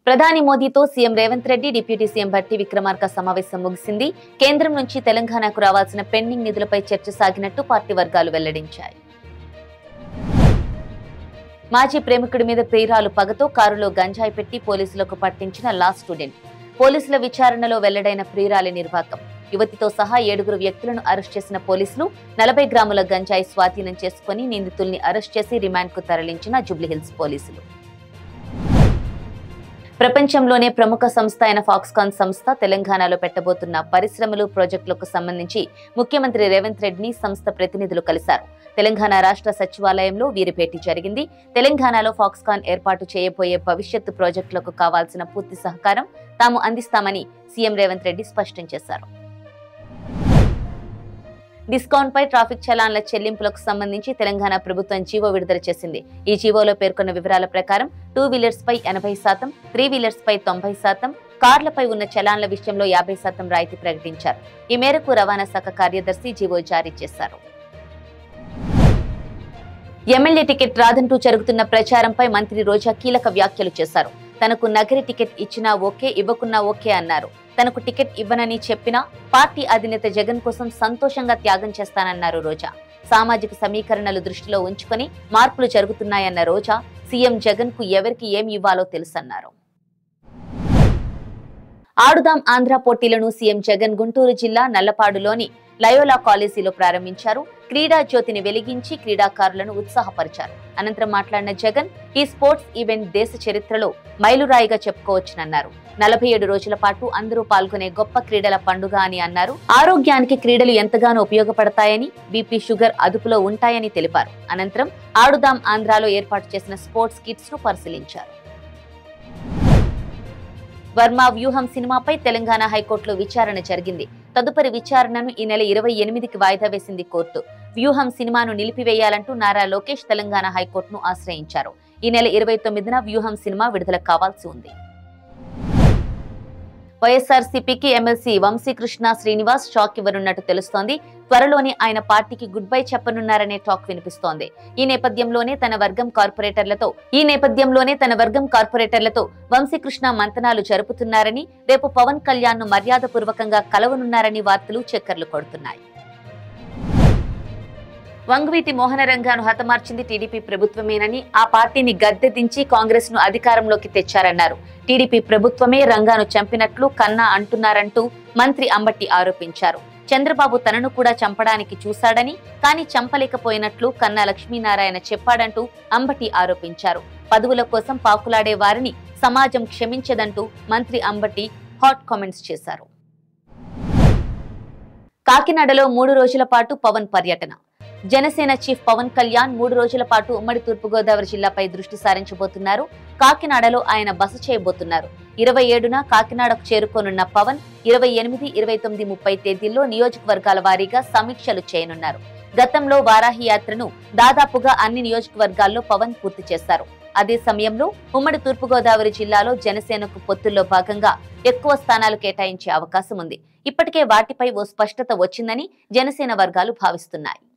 ప్రధాని మోదీతో CM Revanth Reddy deputy CM Bhatti Vikramarka సమావేశం ముగిసింది కేంద్రం నుంచి తెలంగాణకు రావాల్సిన పెండింగ్ నిధులపై చర్చ సాగినట్టు పార్టీ వర్గాలు వెల్లడించాయి మాజీ ప్రేమికుడి మీద ప్రియురాలు పగతో కారులో గంజాయి పెట్టి పోలీసులకు పట్టించిన లా స్టూడెంట్ పోలీసుల విచారణలో వెల్లడైన ప్రియురాలి నిర్వాకం యువతితో సహా ఏడుగురు వ్యక్తులను అరెస్ట్ చేసిన పోలీసులు నలభై గ్రాముల గంజాయి స్వాధీనం చేసుకుని నిందితుల్ని అరెస్ట్ చేసి రిమాండ్కు తరలించిన జూబ్లీహిల్స్ పోలీసులు ప్రపంచంలోనే ప్రముఖ సంస్థ అయిన ఫాక్స్కాన్ సంస్థ తెలంగాణలో పెట్టబోతున్న పరిశ్రమలు ప్రాజెక్టులకు సంబంధించి ముఖ్యమంత్రి రేవంత్ రెడ్డిని సంస్థ ప్రతినిధులు కలిశారు తెలంగాణ రాష్ట్ర సచివాలయంలో వీరి భేటీ జరిగింది తెలంగాణలో ఫాక్స్కాన్ ఏర్పాటు చేయబోయే భవిష్యత్తు ప్రాజెక్టులకు కావాల్సిన పూర్తి సహకారం తాము అందిస్తామని సీఎం రేవంత్ రెడ్డి స్పష్టం చేశారు డిస్కౌంట్ పై ట్రాఫిక్ చలాన్ల చెల్లింపులకు సంబంధించి తెలంగాణ ప్రభుత్వం జీవో విడుదల చేసింది ఈ జీవోలో పేర్కొన్న వివరాల ప్రకారం టూ వీలర్స్ పై ఎనభై శాతం త్రీ వీలర్స్ పై తొంభై శాతం కార్లపై ఉన్న చలాన్ల విషయంలో యాభై శాతం రాయితీ ప్రకటించారు ఈ మేరకు రవాణా శాఖ కార్యదర్శి జీవో జారీ చేశారు ఎమ్మెల్యే టికెట్ రాదంటూ జరుగుతున్న ప్రచారంపై మంత్రి రోజా కీలక వ్యాఖ్యలు చేశారు తనకు నగరి టికెట్ ఇచ్చినా ఓకే ఇవ్వకున్నా ఓకే అన్నారు తనకు టికెట్ ఇవ్వనని చెప్పినా పార్టీ అధినేత జగన్ కోసం సంతోషంగా త్యాగం చేస్తానన్నారు రోజా సామాజిక సమీకరణలు దృష్టిలో ఉంచుకొని మార్పులు జరుగుతున్నాయన్న రోజా సీఎం జగన్ కు ఎవరికి ఏం ఇవ్వాలో తెలుసన్నారు ఆడుదాం ఆంధ్ర పోటీలను సీఎం జగన్ గుంటూరు జిల్లా నల్లపాడులోని లయోలా కాలేజీలో ప్రారంభించారు క్రీడా జ్యోతిని వెలిగించి క్రీడాకారులను ఉత్సాహపరిచారు అనంతరం మాట్లాడిన జగన్ ఈ స్పోర్ట్స్ ఈవెంట్ దేశ చరిత్రలో మైలురాయిగా చెప్పుకోవచ్చునన్నారు నలభై ఏడు రోజుల పాటు అందరూ పాల్గొనే గొప్ప క్రీడల పండుగ అని అన్నారు ఆరోగ్యానికి క్రీడలు ఎంతగానో ఉపయోగపడతాయని బీపీ షుగర్ అదుపులో ఉంటాయని తెలిపారు అనంతరం ఆడుదాం ఆంధ్రాలో ఏర్పాటు చేసిన స్పోర్ట్స్ కిట్స్ ను పరిశీలించారు వర్మ వ్యూహం సినిమాపై తెలంగాణ హైకోర్టులో విచారణ జరిగింది తదుపరి విచారణను ఈ నెల ఇరవై ఎనిమిదికి వాయిదా వేసింది కోర్టు వ్యూహం సినిమాను నిలిపివేయాలంటూ నారా లోకేష్ తెలంగాణ హైకోర్టును ఆశ్రయించారు ఈ నెల ఇరవై తొమ్మిదిన వ్యూహం సినిమా విడుదల కావాల్సి ఉంది వైఎస్ఆర్సీపీకి ఎమ్మెల్సీ వంశీకృష్ణ శ్రీనివాస్ షాక్ ఇవ్వనున్నట్టు తెలుస్తోంది త్వరలోనే ఆయన పార్టీకి గుడ్ బై చెప్పనున్నారనే టాక్ వినిపిస్తోంది ఈ నేపథ్యంలోనే తన వర్గం కార్పొరేటర్లతో ఈ నేపథ్యంలోనే తన వర్గం కార్పొరేటర్లతో వంశీకృష్ణ మంతనాలు జరుపుతున్నారని రేపు పవన్ కళ్యాణ్ ను మర్యాదపూర్వకంగా కలవనున్నారని వార్తలు చక్కర్లు కొడుతున్నాయి వంగవీటి మోహనరంగాను హతమార్చింది టీడీపీ ప్రభుత్వమేనని ఆ పార్టీని గద్దె దించి కాంగ్రెస్ ను అధికారంలోకి తెచ్చారన్నారు టీడీపీ ప్రభుత్వమే రంగాను చంపినట్లు కన్నా అంటున్నారంటూ మంత్రి అంబట్టి ఆరోపించారు చంద్రబాబు తనను కూడా చంపడానికి చూశాడని కానీ చంపలేకపోయినట్లు కన్నా లక్ష్మీనారాయణ చెప్పాడంటూ అంబటి ఆరోపించారు పదవుల కోసం పాకులాడే వారిని సమాజం క్షమించదంటూ మంత్రి అంబటి హాట్ కామెంట్స్ చేశారు కాకినాడలో మూడు రోజుల పాటు పవన్ పర్యటన జనసేన చీఫ్ పవన్ కళ్యాణ్ మూడు రోజుల పాటు ఉమ్మడి తూర్పుగోదావరి జిల్లాపై దృష్టి సారించబోతున్నారు కాకినాడలో ఆయన బస చేయబోతున్నారు ఇరవై ఏడున కాకినాడకు చేరుకోనున్న పవన్ ఇరవై ఎనిమిది ఇరవై తొమ్మిది ముప్పై తేదీల్లో నియోజకవర్గాల వారీగా సమీక్షలు చేయనున్నారు గతంలో వారాహి యాత్రను దాదాపుగా అన్ని నియోజకవర్గాల్లో పవన్ పూర్తి చేశారు అదే సమయంలో ఉమ్మడి తూర్పుగోదావరి జిల్లాలో జనసేనకు పొత్తుల్లో భాగంగా ఎక్కువ స్థానాలు కేటాయించే అవకాశం ఉంది ఇప్పటికే వాటిపై ఓ స్పష్టత వచ్చిందని జనసేన వర్గాలు భావిస్తున్నాయి